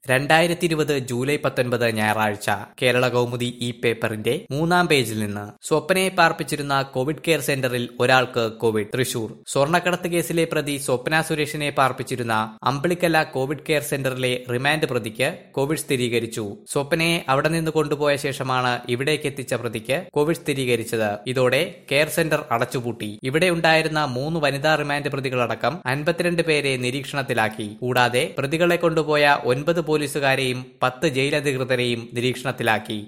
രണ്ടായിരത്തി ഇരുപത് ജൂലൈ പത്തൊൻപത് ഞായറാഴ്ച കേരള കൗമുദി ഈ പേപ്പറിന്റെ മൂന്നാം പേജിൽ നിന്ന് സ്വപ്നയെ പാർപ്പിച്ചിരുന്ന കോവിഡ് കെയർ സെന്ററിൽ ഒരാൾക്ക് കോവിഡ് തൃശൂർ സ്വർണ്ണക്കടത്ത് കേസിലെ പ്രതി സ്വപ്ന സുരേഷിനെ പാർപ്പിച്ചിരുന്ന അമ്പിളിക്കല കോവിഡ് കെയർ സെന്ററിലെ റിമാൻഡ് പ്രതിക്ക് കോവിഡ് സ്ഥിരീകരിച്ചു സ്വപ്നയെ അവിടെ നിന്ന് കൊണ്ടുപോയ ശേഷമാണ് ഇവിടേക്ക് എത്തിച്ച പ്രതിക്ക് കോവിഡ് സ്ഥിരീകരിച്ചത് ഇതോടെ കെയർ സെന്റർ അടച്ചുപൂട്ടി ഇവിടെ ഉണ്ടായിരുന്ന മൂന്ന് വനിതാ റിമാൻഡ് പ്രതികളടക്കം അൻപത്തിരണ്ട് പേരെ നിരീക്ഷണത്തിലാക്കി കൂടാതെ പ്രതികളെ കൊണ്ടുപോയ ഒൻപത് പോലീസുകാരെയും പത്ത് ജയിലധികൃതരെയും നിരീക്ഷണത്തിലാക്കി